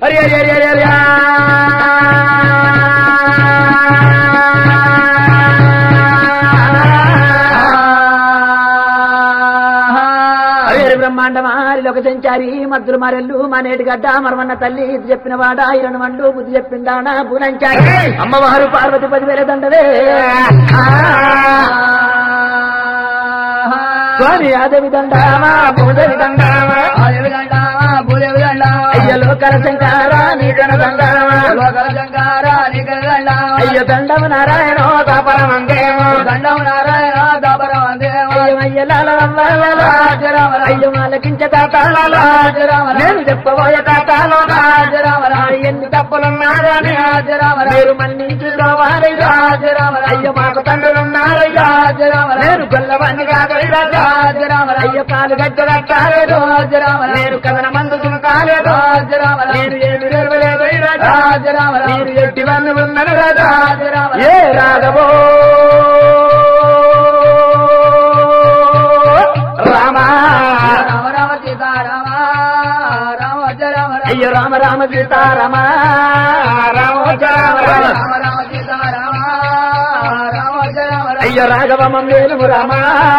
అరే అరే అరే అరే అరే అరే అరే బ్రహ్మాండమా లోక సంచారి మద్దులు మరెల్లు మా నేటి గడ్డ మరమన్న తల్లి ఇది చెప్పిన వాడ ఇరణ మండు బుద్ధి చెప్పిందానా పూనంచారి అమ్మవారు పార్వతి పదివేల దండవే స్వామి ఆదేవి దండామా భూదేవి దండామా అయ్య లోకల శంకార నీకన దండామా అయ్య దండము నారాయణ దాపరమందేమో అయ్య లాలవల్ల అయ్య మాలకించ తాతాలలో నేను చెప్పబోయే తాతాలో ఎన్ని తప్పులున్నారని మీరు మన్నించుకోవాలయ్యా అయ్య మాకు తండ్రులున్నారయ్యా నేను గొల్లవన్నీ కాదయ్యా అయ్య కాలు గడ్డ కట్టాలేదు నేను కథన మందు కాలేదు నేను ఏమి నెరవలేదు మీరు ఎట్టివన్నీ ఉన్నాను రాజా ఏ రాఘవో రామా అయ్యో రామ రామ సీతారామ రామ రామ అయ్యో రాఘవ మమ్మేలు రామ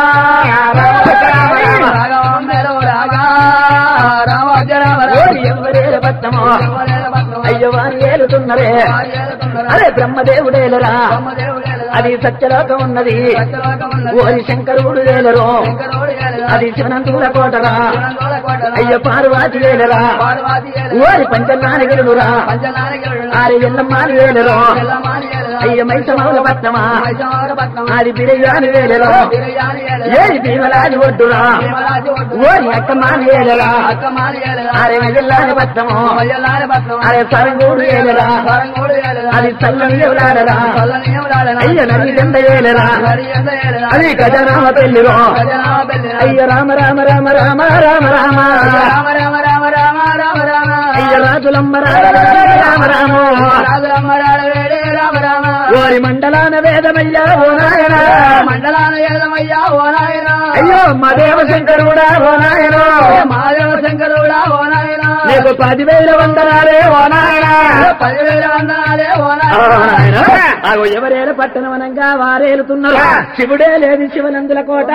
ఎవరేలు పట్టమో అయ్యో వారు ఏలుతున్నరే అరే బ్రహ్మదేవుడేలరా అది సత్యలోకం ఉన్నది ఓరి శంకరుడు వేలరు అది శివనంతుల కోటరా అయ్య పార్వాతి వేలరా ఓరి పంచనానిగలురా ఆరి ఎల్లమ్మాని వేలరు అయ్య మైసమౌల పట్నమా అది బిరయాని వేలరు ఏది భీమలాది ఒడ్డురా ఓరి అక్కమాని వేలరా ఆరే మెదల్లాని పట్నము అరే సరంగూడు వేలరా అది చల్లని ఎవరాడరా అయ్య నది దండ వేలరా అది గజరామ పెళ్లిరో అయ్య రామ రామ రామ రామ రామ రామ అయ్య రాజులమ్మ రామ రామ రామ ఓరి మండలాన వేదమయ్యా ఓ నాయన మండలాన ఏదమయ్యా ఓ నాయన అయ్యో మా దేవశంకరుడా ఓ నాయనో మాధవ శంకరుడా ఓ నాయన నీకు పదివేల వందనాలే ఓ నాయన పదివేల వందనాలే ఓ ఓ నాయన నాయన. ఆగో ఎవరేలు పట్టణమనంగా వారేలుతున్నారు శివుడే లేదు శివనందుల కోట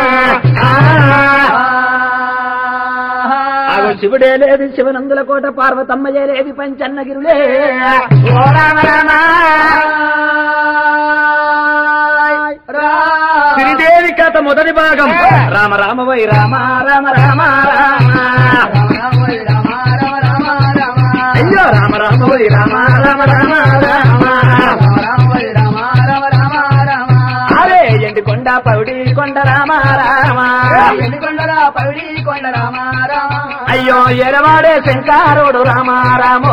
ఆగో శివుడే లేదు శివనందుల కోట పార్వతమ్మయే లేదు పంచన్నగిరులే ఓ రామ రామ శ్రీదేవి కథ మొదటి భాగం రామ రామ వై రామ రామ రామ రామ అయ్యో రామ రామ వై రామ రామ రామ రామ అరే ఎండి కొండ పౌడి కొండ రామ రామ అయ్యో ఎరవాడే శంకారుడు రామ రామో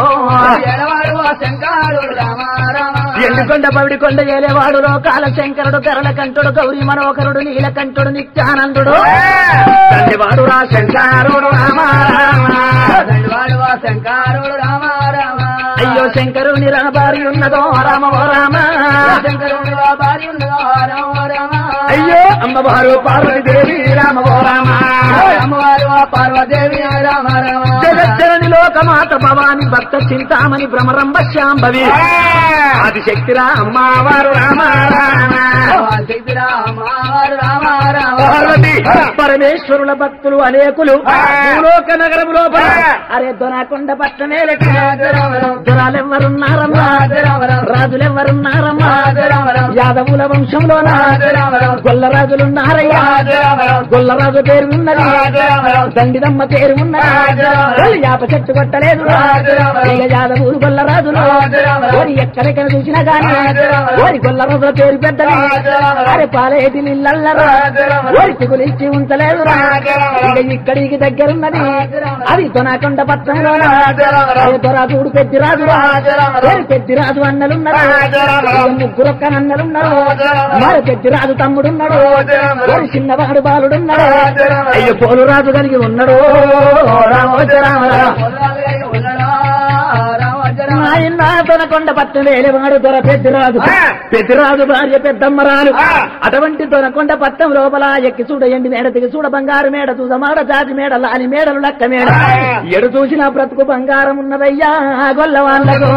ఎండుకొండ పవిడి కొండ ఏలేవాడు లోకాల శంకరుడు కరణ కంఠుడు గౌరీ మనోహరుడు నీలకంఠుడు నిత్యానందుడు తండ్రివాడు రా శంకారుడు రామ రామ శంకరుడు రామ రామ అయ్యో శంకరుని రాబారి ఉన్నదో రామో రామ శంకరుడు భార్య ఉన్నదో రామ రామ అయ్యో అమ్మవారు పార్వతీదేవి రామో రామ అమ్మవారు పార్వదేవి రామ రామ జగజ్జనని లోకమాత భవాని భక్త చింతామణి భ్రమరంబ శాంభవి ఆదిశక్తిరా అమ్మవారు రామ రామ పార్వతి పరమేశ్వరుల భక్తులు అనేకులు భూలోక నగరం లోపల అరే దొనకొండ పట్టణమే దొరాలెవ్వరున్నారమ్మా రాజులెవ్వరున్నారమ్మా యాదవుల వంశంలోన గొల్ల రాజులున్నారయ్యా గొల్లరాజు పేరు ఉన్నది దండిదమ్మ పేరు ఉన్నది వాళ్ళు యాప చెట్టు కొట్టలేదు ఇక యాదవులు గొల్ల రాజులు ఓరి ఎక్కడెక్కడ చూసినా గాని ఓరి గొల్ల రాజుల పేరు పెద్దది అరే పాలేటి నీళ్ళల్లరా ఓరికి గురించి ఉంచలేదు ఇక ఇక్కడికి దగ్గరున్నది అది దొనకొండ పట్టణంలో దొరాజుడు పెద్ది రాజు ఓరి పెద్ది రాజు అన్నలున్నారు ఇక ముగ్గురు ఒక్క అన్నలున్నారు మరి పెద్ది రాజు తమ్ముడున్నాడు ఓరి చిన్నవాడు బాలుడున్నాడు అయ్యో పోలు రాజు కలిగి ఉన్నాడు రామోజ రామ రామ. నా నాయన దొనకొండ పట్టు వేలేవాడు దొర పెద్దిరాజు ఆ. పెద్దిరాజు భార్య పెద్దమ్మరాలు ఆ. అటువంటి దొనకొండ పట్టం లోపల ఎక్కి చూడ ఎండి మేడ దిగి చూడ బంగారు మేడ చూడ మాడ జాతి మేడ లాని మేడలు లక్క మేడ ఆ. ఎడు చూసిన బ్రతుకు బంగారం ఉన్నదయ్యా గొల్ల వాళ్ళకు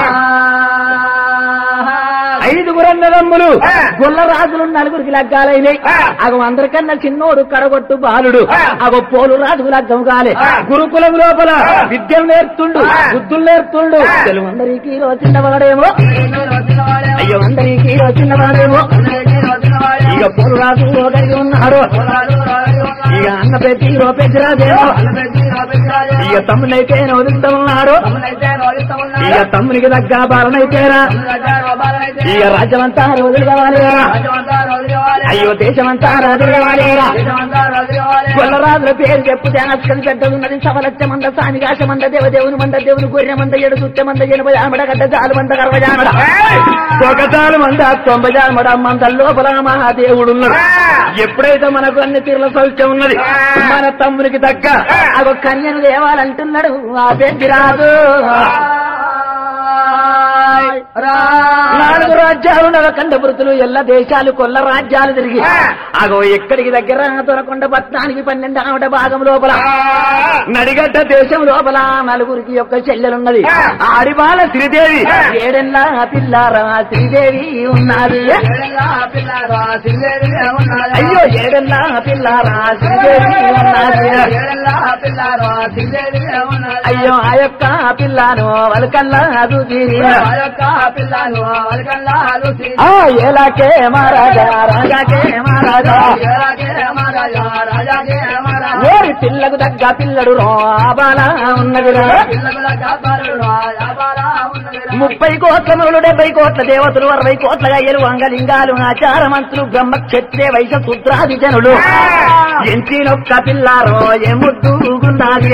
ఐదుగురు అన్నదమ్ములు ఆ. గొల్ల రాజులు నలుగురికి లగ్గాలైనాయి ఆ. అగో అందరికన్నా చిన్నోడు కడగొట్టు బాలుడు ఆ. అగో పోలు రాజుకు లగ్గం కాలే ఆ. గురుకులం లోపల ఆ. విద్యలు నేర్తుండు ఆ. బుద్ధులు నేర్తుండు ఆ. తెలుగు అందరికి చిన్నవాడేమో అయ్యో అందరికి చిన్నవాడేమో ఇక పోలు రాజు కలిగి ఉన్నాడు ఇక అన్న పెట్టి పెద్ద రాజేమో ఇక తమ్మునైతే వదులుతా ఉన్నాడు ఇక తమ్మునికి దగ్గర బాలనైతేరా ఇక రాజ్యమంతా రోజులు కావాలిరా అయ్యో దేశమంతా రాజులు కావాలిరా గొల్లరాజుల పేరు చెప్పుతే అస్కలు పెద్దలున్నది సవలచ్చ మంద సామిగాశ మంద దేవదేవుని మంద దేవుని గొర్రె మంద ఎడు సుత్త మంద ఎనభై ఆమడ గడ్డ జాలు మంద గర్వ జామడ ఒకటాలు మంద తొంభై జామడ మంద లోపల మహాదేవుడున్నాడు ఎప్పుడైతే మనకు అన్ని తీరుల సౌఖ్యం ఉన్నది మన తమ్మునికి దగ్గ అగో కన్యను దేవాలంటున్నాడు ఆ పెద్ద రాజు నాలుగు రాజ్యాలు నవకండ వృత్తులు ఎల్ల దేశాలు కొల్ల రాజ్యాలు తిరిగి అగో ఎక్కడికి దగ్గర దొరకొండ పట్నానికి పన్నెండు ఆవిడ భాగం లోపల నడిగడ్డ దేశం లోపల నలుగురికి యొక్క చెల్లెలున్నది ఆడిబాల శ్రీదేవి ఏడెల్లా పిల్లారా శ్రీదేవి ఉన్నది అయ్యో ఏడెల్లా పిల్లారా శ్రీదేవి ఉన్నది అయ్యో ఆ యొక్క పిల్లను వలకల్లా చూసి ఆ ఎలాకే మహారాజా రాజాకే మహారాజా ఓరి పిల్లకు తగ్గ పిల్లడు రాబాల ఉన్నది ముప్పై కోట్ల మూడు డెబ్బై కోట్ల దేవతలు అరవై కోట్ల అయ్యలు అంగలింగాలు ఆచార మంత్రులు బ్రహ్మ క్షత్రియ వైశ్య శుద్రాది జనులు ఎంచినొక్క పిల్లారో ఎముద్దుగున్నది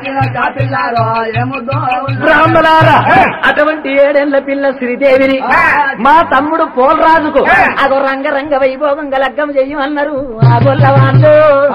బ్రాహ్మణారా అటువంటి ఏడేళ్ల పిల్ల శ్రీదేవిని మా తమ్ముడు పోలరాజుకు అగో రంగరంగ వైభోగంగా లగ్గం చెయ్యమన్నారు ఆ గొల్ల వాళ్ళు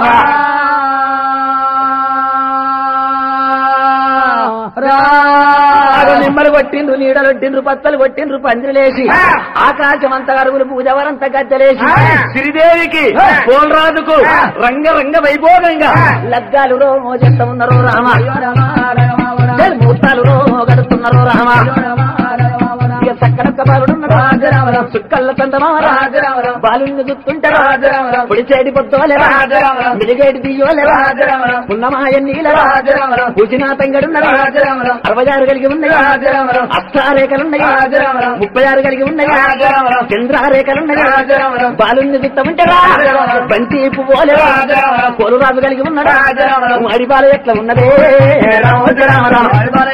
అగో నిమ్మలు కొట్టిండ్రు నీడలు కొట్టిండ్రు పత్తలు కొట్టిండ్రు పందిరిలేసి ఆకాశం అంత అరుగులు పూజవరంత గద్దలేసి శ్రీదేవికి పోలరాజుకు రంగరంగ వైభోగంగా లగ్గాలు రో చెత్త ఉన్నారో రామ మూర్తాలు రో గడుతున్నారో రామ ఇక చక్కనొక్క బాలుడున్నాడు చుక్కల్ల చందమామ బాలుని చూస్తుంటారు పొడిచేడి పొద్దులేరా మిలిగేడి దియ్యోలేరా పున్నమాయ నీలరా పూజినా తంగడున్నరా అరవై ఆరు కలిగి ఉన్నాయి అష్టారేఖలున్నాయి ముప్పై ఆరు కలిగి ఉన్నాయి చంద్రారేఖలున్నాయి బాలుని చూస్తామంటారా బంతి పువ్వులేరా కోలు రాజు కలిగి ఉన్నాడా అడి బాలు ఎట్లా ఉన్నదే రామోజ రామరామ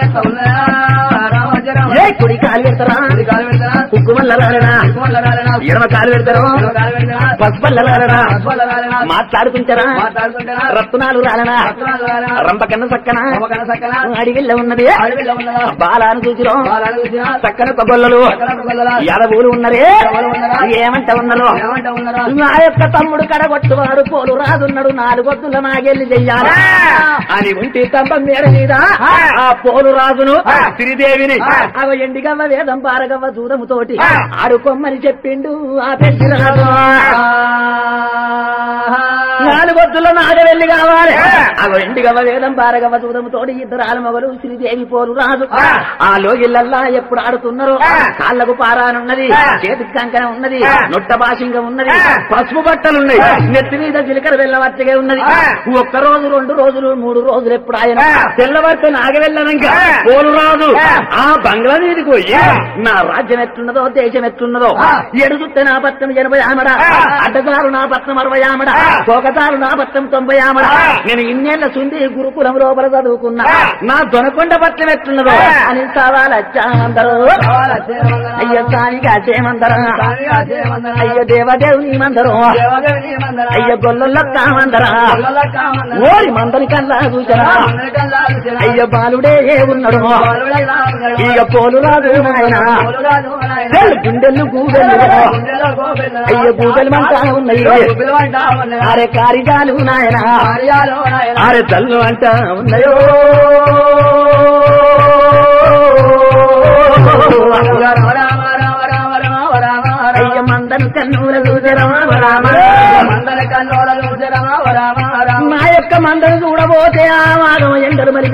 ఏ కుడి కాలు పెడతారా కుక్కుమల్ల రాలనా ఎడమ కాలు పెడతారు పసుపల్ల రాలనా మాట్లాడుకుంటారా రత్నాలు రాలనా రంప కన్న సక్కన అడిగిల్ల ఉన్నది బాలాను చూసిరో చక్కన కొబ్బొల్లలు యాదవులు ఉన్నరే ఏమంట ఉన్నారు నా యొక్క తమ్ముడు కడగొట్టువాడు పోలు రాదున్నాడు నాలుగొద్దుల నాగెళ్ళి చెయ్యాలి అని ఉంటే స్తంభం మేడ మీద ఆ పోలు రాజును శ్రీదేవిని అవ ఎండిగవ్వ వేదం పారగవ్వ దూరము తోటి ఆడుకోమ్మని చెప్పిండు ఆ పెద్ద రాజు నాలుగొద్దుల నాగవెల్లి కావాలి అవ ఎండిగవ్వ వేదం పారగవ్వ దూరము తోటి ఇద్దరు ఆలమగలు శ్రీదేవి పోలు రాజు ఆ లోగిళ్ళల్లా ఎప్పుడు ఆడుతున్నారో కాళ్ళకు పారానున్నది చేతికి కంకణ ఉన్నది నొట్ట భాషంగా ఉన్నది పసుపు బట్టలున్నాయి నెత్తి మీద జీలకర్ర వెళ్ళవచ్చగా ఉన్నది ఒక్క రోజు రెండు రోజులు మూడు రోజులు ఎప్పుడు ఆయన తెల్లవారితే నాగవెళ్ళనంక పోలు రాజు ఆ బంగ్లా మీదకి పోయి నా రాజ్యం ఎట్లున్నదో దేశం ఎట్లున్నదో ఎడుగుతే నా పత్రం ఎనభై ఆమడ అడ్డదారు నా పత్రం అరవై ఆమడ కోకతారు నా పత్రం తొంభై ఆమడ నేను ఇన్నేళ్ల సుంది గురుకులం లోపల చదువుకున్నా నా దొనకొండ పత్రం ఎట్లున్నదో అని సవాలచ్చా అందరూ అయ్యో సానిగా చేయమందరా అయ్యో దేవదేవుని మందరు అయ్యో గొల్లల్లో కామందరా ఓరి మందరి కల్లా చూచరా అయ్యో బాలుడే ఏ ఉన్నాడు ఇక పోలు రాదు నాయన గుండెలు గూగెలు అయ్యో గూగెలు మంటా ఉన్నాయి అరే కారిజాలు నాయన అరే తల్లు అంటా ఉన్నాయో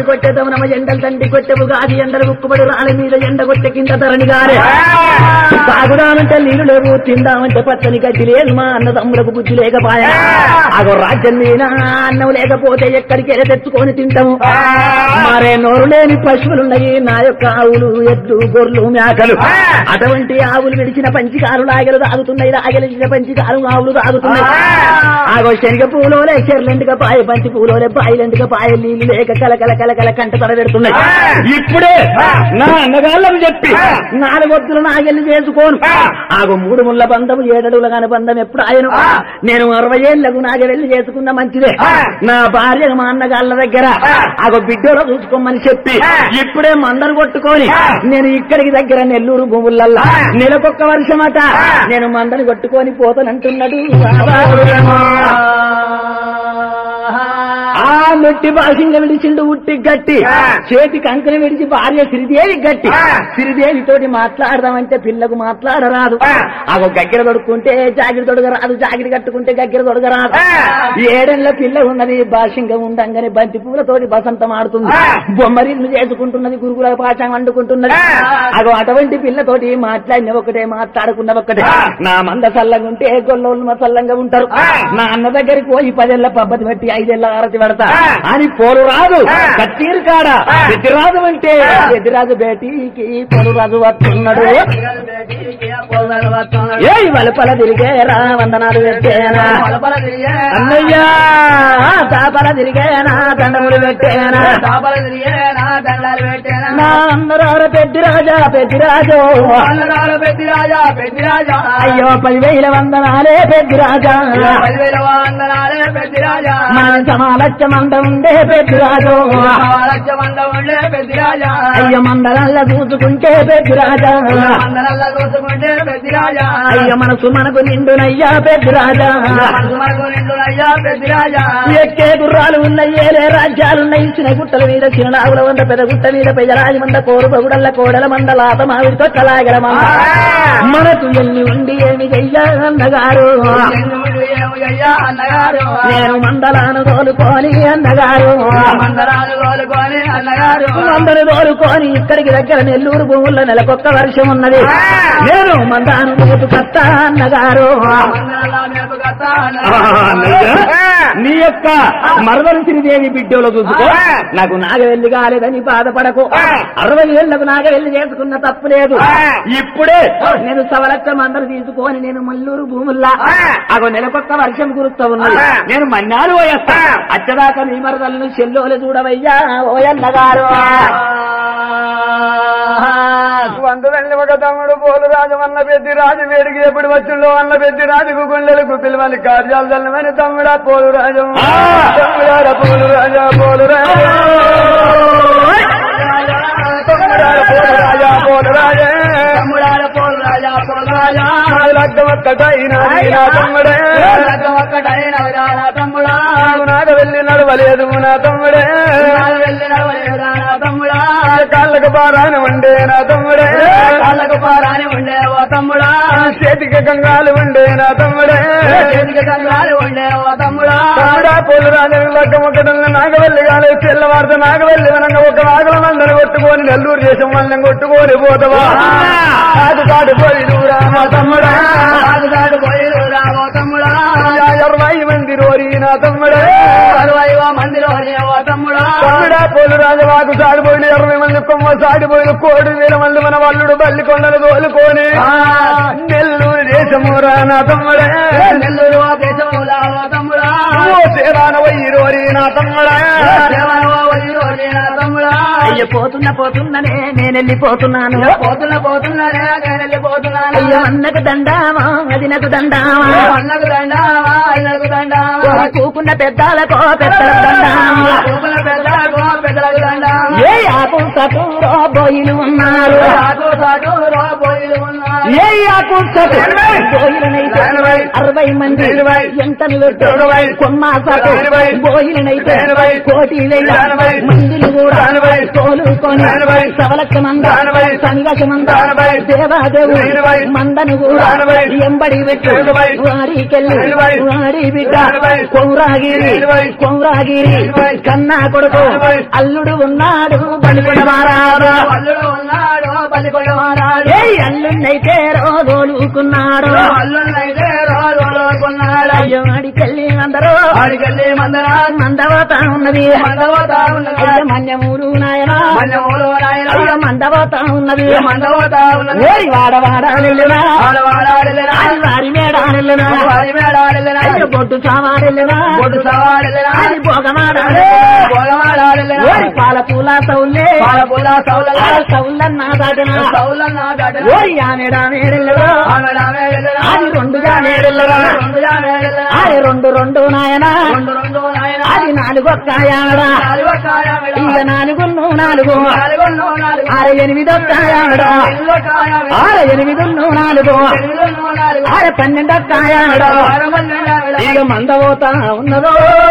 కొట్టే దమనమ ఎండలు తండ్రి కొట్టెవు గాది ఎండలు ఉక్కుబడి రాళ్ళ మీద ఎండ కొట్టె కింద ధరణి గారే తాగుదామంటే నీళ్లు లేవు తిందామంటే పచ్చని గడ్డి లేదు మా అన్న తమ్ములకు బుద్ధి లేకపాయా అగో రాజ్యం మీద అన్నం లేకపోతే ఎక్కడికి వెళ్ళి తెచ్చుకొని తింటాము మరే నోరు లేని పశువులున్నాయి నా యొక్క ఆవులు ఎద్దు గొర్రెలు మేకలు అటువంటి ఆవులు విడిచిన పంచికారు లాగలు తాగుతున్నాయి లాగలిచిన పంచికారు ఆవులు తాగుతున్నాయి ఆగో శనగ పూలోలే చెర్లెండుగా పాయ పంచి పూలోలే బాయిలెండుగా పాయ నీళ్లు లేక కలకల కలకల కంట తడ పెడుతున్నాయి ఇప్పుడే నా అన్నగాళ్ళని చెప్పి నాలుగొద్దులు నాగెళ్ళి చేసుకోను ఆగో మూడు ముళ్ళ బంధము ఏడడుల కాని బంధం ఎప్పుడు ఆయన నేను అరవై ఏళ్లకు నాగెళ్ళి చేసుకున్న మంచిదే నా భార్య మా అన్నగాళ్ళ దగ్గర ఆగో బిడ్డలో చూసుకోమని చెప్పి ఇప్పుడే మందరు కొట్టుకొని నేను ఇక్కడికి దగ్గర నెల్లూరు భూములల్లా నెలకొక్క వర్షమట నేను మందని కొట్టుకొని పోతానంటున్నాడు ఆ మెట్టి భాషంగా విడిచిండు ఉట్టి గట్టి చేతి కంకణ విడిచి భార్య సిరిదేవి గట్టి సిరిదేవి తోటి మాట్లాడదామంటే పిల్లకు మాట్లాడరాదు అగో గగ్గర తొడుక్కుంటే జాగిరి తొడగ రాదు జాగిరి కట్టుకుంటే గగ్గర తొడగ రాదు ఏడేళ్ల పిల్ల ఉన్నది భాషంగా ఉండంగానే బంతి పూలతోటి బసంతం ఆడుతుంది బొమ్మరిల్లు చేసుకుంటున్నది గురుగుల పాఠం వండుకుంటున్నది అగో అటువంటి పిల్లతోటి మాట్లాడిన ఒకటే మాట్లాడుకున్న ఒకటే నా మంద సల్లంగా గొల్లోళ్ళు మా సల్లంగా ఉంటారు నా అన్న దగ్గరికి పోయి పదేళ్ల పబ్బతి పెట్టి ఐదేళ్ల ఆరతి పెడతా అని పోరు రాదు కత్తీరు కాడ పెద్దిరాజు అంటే పెద్దిరాజు బేటీకి పోరు రాజు వస్తున్నాడు ఏ వలపల తిరిగేరా వందనాలు పెట్టేనా అన్నయ్యా తాపల తిరిగేనా దండములు పెట్టేనా నా అందరూ పెద్ది రాజా పెద్ది రాజు అయ్యో పదివేల వందనాలే పెద్ది రాజా మన సమాలచ్చ మంద ఉండే పెద్ది రాజు అయ్య మందరల్ల చూసుకుంటే పెద్ది రాజా అయ్య మనసు మనకు నిండునయ్యా పెద్ది రాజా ఎక్కే గుర్రాలు ఉన్నయ్యేలే రాజ్యాలున్నాయి ఇచ్చిన గుట్టల మీద చిరునాగుల వంద పెద్ద గుట్ట మీద పెదరాజు మంద కోరు పగుడల్ల కోడల మంద లాత మావిడి తొక్కలాగల మంద మనకు ఎన్ని ఉండి ఏమి చెయ్యాలన్నగారు నేను మందలాను తోలుకొని అన్నగారు మందరాలు కోలుకొని అన్నగారు మందను తోలుకొని ఇక్కడికి దగ్గర నెల్లూరు భూముల్లో నెలకొక్క వర్షం ఉన్నది నేను మందాను రేపు కత్తా అన్నగారు మందరాల మేపు కథ నీ యొక్క మరదలు శ్రీదేవి బిడ్డలో చూసుకో నాకు నాగవెల్లి కాలేదని బాధపడకు అరవై ఏళ్లకు నాగవెల్లి చేసుకున్న తప్పు లేదు ఇప్పుడే నేను సవలక్షం అందరు తీసుకొని నేను మల్లూరు భూముల్లా అగో నెలకొక్క వర్షం కురుస్తా ఉన్నది నేను మన్నాలు పోయేస్తా అచ్చదాకా నీ మరదలను చెల్లోలు చూడవయ్యా ఓయన్నగారు వంద వెళ్ళి ఒక తమ్ముడు పోలు రాజు అన్న పెద్ది రాజు వేడికి ఎప్పుడు వచ్చిండో అన్న పెద్ది రాజుకు గుండెలకు పిలువని కార్యాలు తెల్లమని తమ్ముడా పోలు రాజు తమ్ముడాడ పోలు రాజా పోలు రాజా తమ్ముడాడ పోలు రాజా పోలు రాజా తమ్ముడాడ పోలు రాజా పోలు రాజా లగ్గం ఒక్కటైనా నా తమ్ముడే లగ్గం ఒక్కటైనా నా తమ్ముడా నాగ వెళ్ళి నడవలేదు నా తమ్ముడే వెళ్ళి నడవలేదు నా తమ్ముడా కాళ్ళకు పారాని ఉండే నా తమ్ముడే కాళ్ళకు పారాని ఉండే ఓ తమ్ముడా చేతికి గంగాలు ఉండే నా తమ్ముడే చేతికి గంగాలు ఉండే ఓ తమ్ముడా తమ్ముడా పోలు రాజు లగ్గం ఒకటంగా నాగవెల్లి కాలే తెల్లవారితో నాగవెల్లి వనంగా ఒక నాగల మందని కొట్టుకొని నెల్లూరు దేశం వాళ్ళని కొట్టుకొని పోతావా కాదు కాదు పోయి దూరా మా తమ్ముడా కాదు కాదు పోయి దూరా ఓ తమ్ముడా ఇరవై మంది రోరి నా తమ్ముడే అరవై మంది రోరి ఓ తమ్ముడా తమ్ముడా పోలు రాజవాకు సాడిపోయిన ఇరవై మంది కొమ్మ సాడిపోయిన కోడి వేల మంది మన వల్లుడు బల్లి కొండలు తోలుకొని నెల్లూరు దేశమురా నా తమ్ముడే నెల్లూరు దేశమురా తమ్ముడా ఓ సేరాన వయ్యి రోరి నా తమ్ముడా వయ్యి నా తమ్ముడా అయ్య పోతున్న పోతున్ననే నేను వెళ్ళిపోతున్నాను పోతున్న పోతున్నానే నేను వెళ్ళిపోతున్నాను అయ్యో అన్నకు దండామా అది నాకు దండామా అన్నకు దండావా అన్నకు దండావా కూకున్న పెద్దాలకో పెద్దల దండామా పూపుల పెద్దలకు పెద్దలకు దండావా ఏ ఆకు సటూరో బోయిలు ఉన్నారు సాటు సాటు రోబోయి ఏ ఆ కూర్చోటు బోయిలనైతే ఎనభై. అరవై మంది ఇరవై. ఎంతను పెట్టు ఇరవై. కొమ్మాసాకు ఇరవై. బోయిలనైతే ఎనభై. కోటి వేల ఎనభై. మందిని కూడా ఎనభై. తోలుకొని ఎనభై. సవలక్ష మంద ఎనభై. సనివశ మంద ఎనభై. దేవాదేవు ఇరవై. మందను కూడా ఎనభై. ఎంబడి పెట్టు ఎనభై. వారికెళ్ళి ఎనభై. వారి బిడ్డ ఎనభై. కొౌరాగిరి ఎనభై. కొౌరాగిరి ఎనభై. కన్నా కొడుకు ఎనభై. అల్లుడు ఉన్నాడు బలికొడవారాడు అల్లుడు ఉన్నాడు పల్లికొండవారాడు ఏ అల్లున్నైతే రోజోలుకున్నాడు అల్లుడైతే రోజు కొన్నాడు అయ్యో అడికెళ్ళి అందరూ ఆడికెళ్ళి మందరా మందవతా ఉన్నది మందపోతా ఉన్నది అయ్య మన్యమూరు నాయన మన్యములు నాయన అయ్య మందవతా ఉన్నది మందపోతా ఉన్నది ఓయ్ వాడవాడ వెళ్ళినా ఆడవాడాడెళ్ళరా అది వారి మేడ వెళ్ళినా వారి మేడాడెళ్ళరా అయ్య బొట్టు చావాడెళ్ళినా బొడ్డు సవాడెళ్ళరా అది భోగమాడ భోగమాడాడెళ్ళరా ఓయ్ పాల పూల సౌల్లే పాల పుల్ల సౌలల సౌల్లన్నా దాటిన సౌలన్న దాటరా ఓయ్ ఆమెడా మేడెళ్ళరా ఆమెడ ఆమెడెళ్ళరా అది రెండుగా మేడెళ్ళరా రెండుగా మేడెళ్ళరా అది రెండు రెండు నాయన రెండు రెండు నాయన అది నాలుగు ఒక్కాయాడ నాలుగు కాయమెడ ఇక నాలుగు నాలుగు నాలుగు నాలుగు ఆరు ఎనిమిది ఒక్కాయాడ ఎల్లు కాయమెడ ఆరు ఎనిమిది నాలుగు ఎల్లు నాలుగు ఆరు పన్నెండు ఒక్కాయాడ ఆరమన్నెడ ఇక మందపోతా ఉన్నదో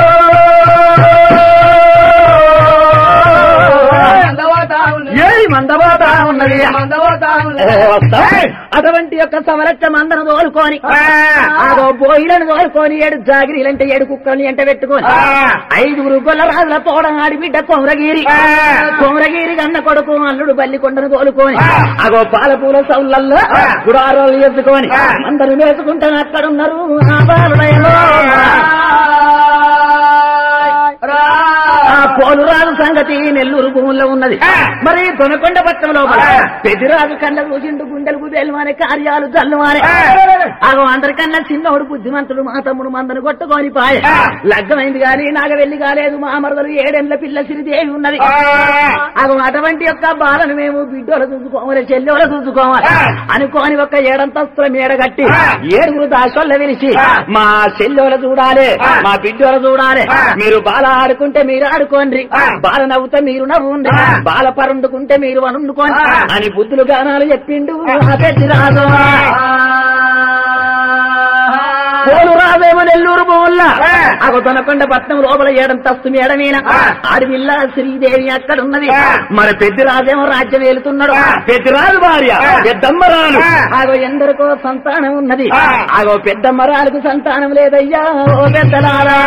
మందపోతా ఉన్నది ఏది మందపోతా ఉన్నది మందపోతా ఉన్నది ఏ వస్తా? అటువంటి యొక్క సమరక్ష మందను తోలుకొని ఆగో బోయిలను తోలుకొని ఏడు జాగిరీలంటే ఏడు కుక్కల్ని ఎంట పెట్టుకొని ఐదుగురు గొల్ల రాజుల తోడ ఆడి బిడ్డ కొమరగిరి కొమరగిరి కన్న కొడుకు అల్లుడు బల్లి కొండను తోలుకొని అగో పాలపూల సౌళ్ళల్లో గుడారోలు ఎత్తుకొని అందరూ వేసుకుంటే అక్కడున్నారు ఆ బాలుడయ్యలో. ఆ పోలురాజు సంగతి నెల్లూరు భూముల్లో ఉన్నది మరి దొనకొండ పట్టణం లోపల పెదిరాజు కళ్ళ చూసిండు గుండెలకు తెలవానే కార్యాలు జల్లువానే అగో అందరికన్నా చిన్నోడు బుద్ధిమంతుడు మా తమ్ముడు మందను కొట్టుకొని పాయ లగ్గమైంది గాని నాగవెల్లి కాలేదు మా మరదలు ఏడెండ్ల పిల్ల సిరిదేవి ఉన్నది అగో అటువంటి యొక్క బాలను మేము బిడ్డోలు చూసుకోవాలి చెల్లెలు చూసుకోవాలి అనుకోని ఒక ఏడంతస్తుల మేడ కట్టి ఏడుగురు దాసోళ్ళ విలిచి మా చెల్లెలు చూడాలి మా బిడ్డోలు చూడాలి మీరు బాల ఆడుకుంటే మీరు ఆడుకోండి బాల నవ్వుతే మీరు నవ్వుండి బాల పరుండుకుంటే మీరు వనుండుకోండి అని బుద్ధులు గానాలు చెప్పిండు ఆ పెద్ద రాజు పోలు రావేమో నెల్లూరు పోవుల్ల అగో తొనకొండ పట్నం లోపల ఏడంతస్తు మేడ మీద ఆడవిల్ల శ్రీదేవి అక్కడ ఉన్నది మరి పెద్దిరాజేమో రాజ్యం వెళుతున్నాడు పెద్దిరాజు భార్య పెద్దమ్మరాలు ఆగో ఎందరికో సంతానం ఉన్నది ఆగో పెద్దమ్మరాలకు సంతానం లేదయ్యా ఓ పెద్దలారా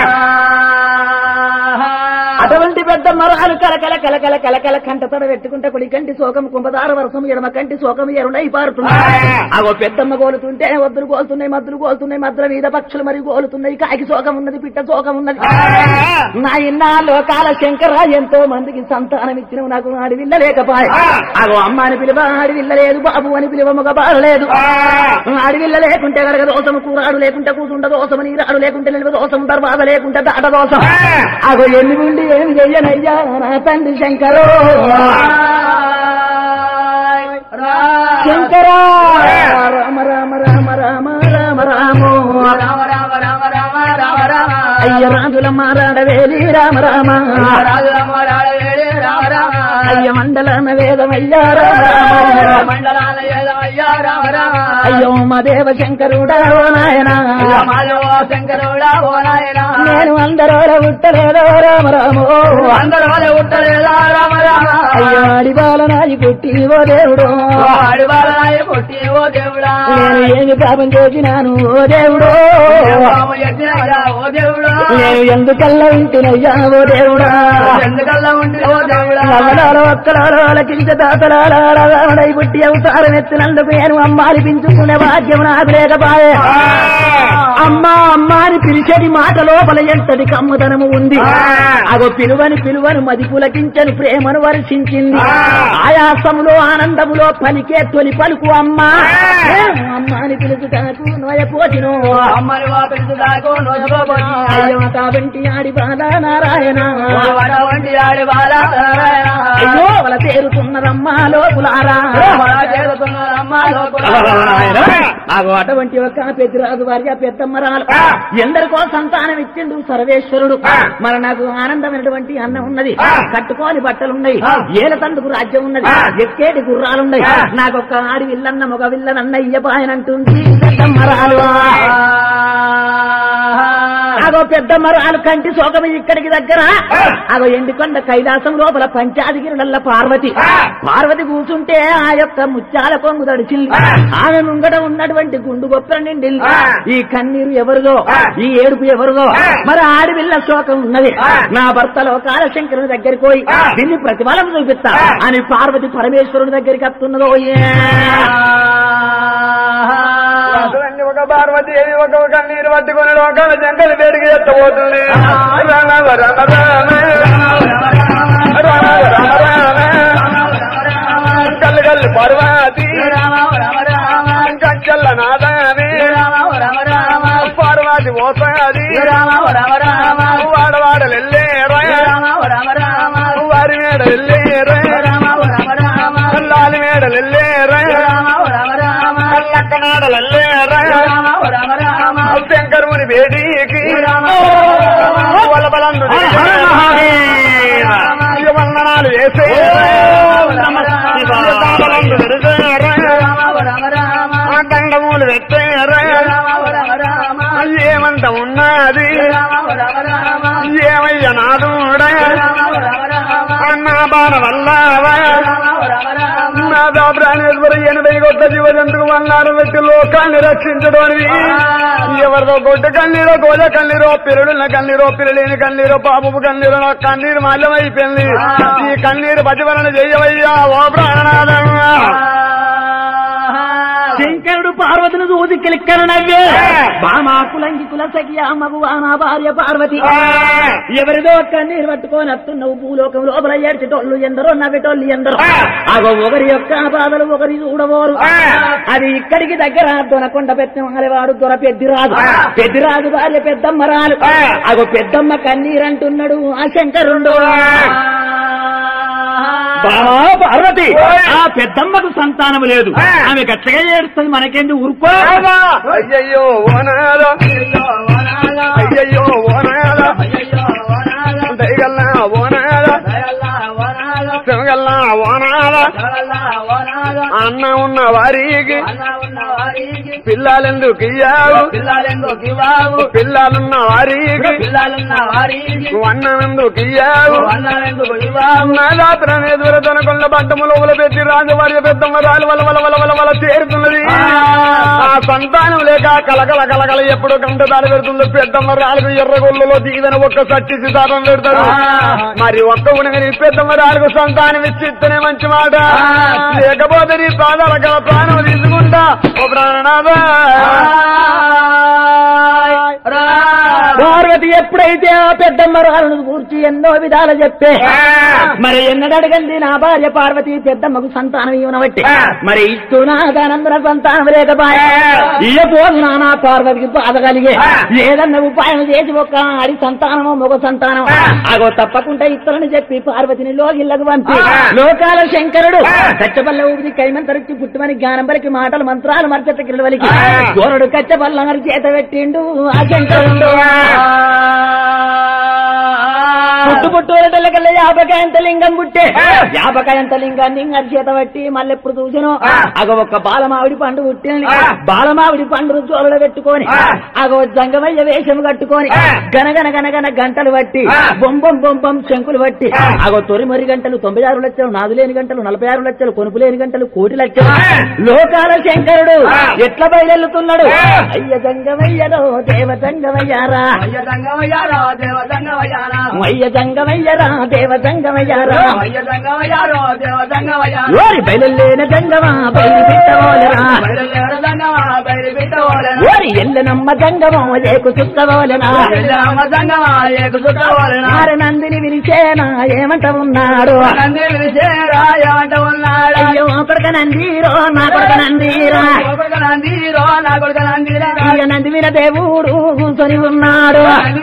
అటువంటి పెద్ద మరాలు కలకల కలకల కలకల కంట తడ పెట్టుకుంటే కుడి కంటి శోకం కుంభదార వర్షం ఎడమ కంటి శోకం ఎరుడై పారుతుంది అగో పెద్దమ్మ గోలుతుంటే వద్దులు గోలుతున్నాయి మద్దులు గోలుతున్నాయి మద్దుల మీద పక్షులు మరి గోలుతున్నాయి కాకి శోకం ఉన్నది పిట్ట శోకం ఉన్నది నా ఇన్నా లోకాల శంకర ఎంతో మందికి సంతానం ఇచ్చిన నాకు ఆడివిల్ల లేకపాయ అగో అమ్మ అని పిలువ ఆడివిల్ల లేదు బాబు అని పిలువ మగ బాడలేదు ఆడివిల్ల లేకుంటే కనుక దోషము కూరాడు లేకుంటే కూతుండ దోషము నీరాడు లేకుంటే నిలువ దోషం దర్వాద లేకుంటే దాట దోషం అగో ఎన్ని ఉండి ఏమి చెయ్యనయ్యా నా తండ్రి శంకరో శంకర రామ రామ రామ రామ రామ రామో రామ రామ రామ రామ రామ రామ అయ్య రాజుల మారాడవేలి రామ రామ రాజు రామ రాజవేడి రామ రామ అయ్య మండలన వేదమయ్యా రామ రామ మండలాల ఏదమయ్యా రామ రామ అయ్యో మా దేవ శంకరుడా ఓ నాయనా మాధవ శంకరుడా ఓ నాయన నేను అందరూ ఉట్టలేదో రామ రామో అందరూ ఉట్టలేదా రామ రామ అయ్యో అడిబాల నాయి పుట్టి ఓ దేవుడు అడివారాయ కొట్టి ఓ దేవుడా నేను ఏమి పాపం చేసినాను ఓ దేవుడు రామ యజ్ఞయ్యా ఓ దేవుడా నేను ఎందుకల్లా ఉంటున్నయ్యా ఓ దేవుడా ఎందుకల్లా ఉండి ఓ దేవుడా నల్లలాల ఒక్కలాల కించ దాతలాడై పుట్టి అవతారం ఎత్తినందుకు నేను అమ్మాని పించుకునే భాగ్యం నాకు లేకపాయే అమ్మా అమ్మా అని పిలిచేది మాట లోపల ఎంతటి కమ్మదనము ఉంది అగో పిలువని పిలువను మది పులకించని ప్రేమను వర్షించింది ఆయాసములో ఆనందములో పలికే తొలి పలుకు అమ్మా అమ్మా అని పిలుచుటకు నోయపోతిను అమ్మని వా పిలుచుదాకు నోచుకోబోయి అయ్యో తావంటి ఆడి బాల నారాయణ వడ వంటి ఆడి బాల నారాయణ అయ్యో వాళ్ళ తేరుతున్నదమ్మా లోపులారా వడ చేరుతున్నారమ్మ లోపల ఆగో అటువంటి ఒక పెద్దరాజు భార్య పెద్దమ్మరాలు ఆ. ఎందరికో సంతానం ఇచ్చిండు సర్వేశ్వరుడు ఆ. మరి నాకు ఆనందమైనటువంటి అన్నం ఉన్నది ఆ. కట్టుకోని బట్టలున్నాయి ఆ. ఏల తందుకు రాజ్యం ఉన్నది ఆ. ఎక్కేటి గుర్రాలున్నాయి ఆ. నాకు ఒక ఆడి విల్లన్న మగ విల్లనన్న ఇయ్యబాయనంటుంది పెద్దమ్మరాలు అగో పెద్దమ్మరాలు కంటి శోకం ఇక్కడికి దగ్గర ఆ. అగో ఎండికొండ కైలాసం లోపల పంచాదిగిరుల పార్వతి ఆ. పార్వతి కూర్చుంటే ఆ యొక్క ముత్యాల కొంగు తడిచింది ఆ. ఆమె ముంగట ఉన్నటువంటి గుండు గొప్ప నిండింది ఆ. ఈ కన్నీరు ఎవరిదో ఆ. ఈ ఏడుపు ఎవరిదో ఆ. మరి ఆడివిల్ల శోకం ఉన్నది ఆ. నా భర్తలో కాలశంకరుని దగ్గరికి పోయి ఆ. దీన్ని ప్రతిఫలం చూపిస్తా ఆ. అని పార్వతి పరమేశ్వరుని దగ్గరికి వస్తున్నదో ఏ. రాజులన్నీ ఒక పార్వతీదేవి ఒక ఒక నీరు పట్టుకుని లోకాల జంకలు వేడికి ఎత్తబోతుంది రామ రామ రామ రామ రామ రామ కల్లు కల్లు పార్వతి కంచెల్ల నాదాని పార్వతి పోతాది వాడవాడలు వెళ్ళేరా వారి మేడలు వెళ్ళేరా లాలి మేడలు వెళ్ళేరా లక్కనాడలు వెళ్ళేరా శంకరుని వేడికి వలబలందు వందనాలు వేసే వలబలందు విడిసేరా దండములు పెట్టేరా ఏమంత ఉన్నది ఏమయ్య నాదుడా నా బాణ వల్లవా నా ప్రాణేశ్వర ఎనభై కొట్ల జీవజంతుకు వన్నారు వ్యక్తి లోకాన్ని రక్షించడానికి ఎవరిదో గొడ్డు కన్నీరో గోజ కన్నీరో పిల్లడున్న కన్నీరో పిల్లలేని కన్నీరో పాపపు కన్నీరో నా కన్నీరు మాల్యమైపోయింది ఈ కన్నీరు ప్రతిఫలన చేయవయ్యా ఓ ప్రాణనాథంగా శంకరుడు పార్వతిని చూసి కిలిక్కన నవ్వే బామా కులంగి కుల సఖియా మగువా నా భార్య పార్వతి ఎవరిదో కన్నీరు పట్టుకొని వస్తున్నావు భూలోకం లోపల ఏడ్చేటోళ్ళు ఎందరో నవ్వేటోళ్ళు ఎందరో అగో ఒకరి యొక్క బాధలు ఒకరి చూడబోరు అది ఇక్కడికి దగ్గర దొనకొండ పెట్టిన వాడు దొర పెద్దిరాజు పెద్దిరాజు భార్య పెద్దమ్మరాలు అగో పెద్దమ్మ కన్నీరు అంటున్నాడు ఆ శంకరుండు బామా పార్వతి ఆ పెద్దమ్మకు సంతానము లేదు ఆమె గట్లగా ఏడుస్తుంది మనకేంది ఊరుకో అయ్యయ్యో ఓనాలో అయ్యయ్యో ఓనాలో దయగల్లా ఓనాలో శివగల్లా ఓనాలో అన్న ఉన్న వారికి పిల్లలెందుకు ఇయ్యావు పిల్లలున్న వారికి అన్నమెందుకు ఇయ్యావు నాదాత్రనే దూరతనకొండ బట్టము లోపల పెట్టి రాజవార్య పెద్దమ్మ రాలు వల వల వల వల వల చేరుతున్నది ఆ సంతానం లేక కలకల కలకల ఎప్పుడు కంట దారి పెడుతుందో పెద్దమ్మ రాలకు ఎర్రగొల్లలో దిగిన ఒక్క సచ్చి సితారం పెడతారు మరి ఒక్క ఉనగని పెద్దమ్మ రాలకు సంతానం ఇచ్చిస్తేనే మంచి మాట లేకపోతే నీ పాదాల గల ప్రాణం తీసుకుంటా ఓ ప్రాణనాథా పార్వతి ఎప్పుడైతే ఆ పెద్దమ్మ రాళ్ళను కూర్చి ఎన్నో విధాలు చెప్పే మరి ఎన్నడడగండి నా భార్య పార్వతి పెద్దమ్మకు సంతానం ఇవ్వనబట్టి మరి ఇస్తున్నా దానందర సంతానం లేకపోయా ఇయ్యపోదు నానా పార్వతికి బాధ కలిగే ఏదన్నా ఉపాయం చేసి ఒక ఆడి సంతానమో మగ సంతానం అగో తప్పకుండా ఇస్తానని చెప్పి పార్వతిని లోగిళ్ళకు పంపి లోకాల శంకరుడు కచ్చబల్ల ఊపిరి కైమంతరిచి పుట్టుమని జ్ఞానం పలికి మాటలు మంత్రాలు మర్చట కిరవలికి గోరడు కచ్చబల్ల మరి చేత పెట్టిండు ఆ శంకరుడు పుట్టు పుట్టూరటల్లకల్లా యాపకాయంత లింగం పుట్టే యాపకాయంత లింగాన్ని ఇంకా చేత పట్టి మళ్ళీ ఎప్పుడు చూసాను అగ ఒక బాలమావిడి పండు పుట్టింది బాలమావిడి పండు జోలలో పెట్టుకొని అగో జంగమయ్య వేషం కట్టుకొని గనగన గనగన గంటలు పట్టి బొంబం బొంబం శంకులు పట్టి అగో తొరిమరి గంటలు తొంభై ఆరు లక్షలు నాదు లేని గంటలు నలభై ఆరు లక్షలు కొనుపు లేని గంటలు కోటి లక్షలు లోకాల శంకరుడు ఎట్లా బయలుతున్నాడు అయ్య జంగమయ్యరో దేవ జంగమయ్యారా అయ్య జంగమయ్యరా దేవ జంగమయ్యారా ఓరి బయలులేన జంగమా బయలు పెట్టవోలరా ఓరి ఎల్లనమ్మ జంగమో ఏకు చుట్టవోలనా ఆరు నందిని విరిచేనా ఏమంట ఉన్నాడు అయ్యో కొడుక నందీరో నా కొడుక నందీరా ఇక నంది విన దేవుడు కూర్చొని ఉన్నాడు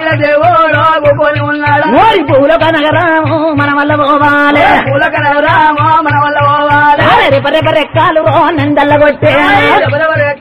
ఓరి పూల కనగరాము మన వల్ల పోవాలి రేప రేప రెక్కాలు ఓ నందల్ల కొట్టే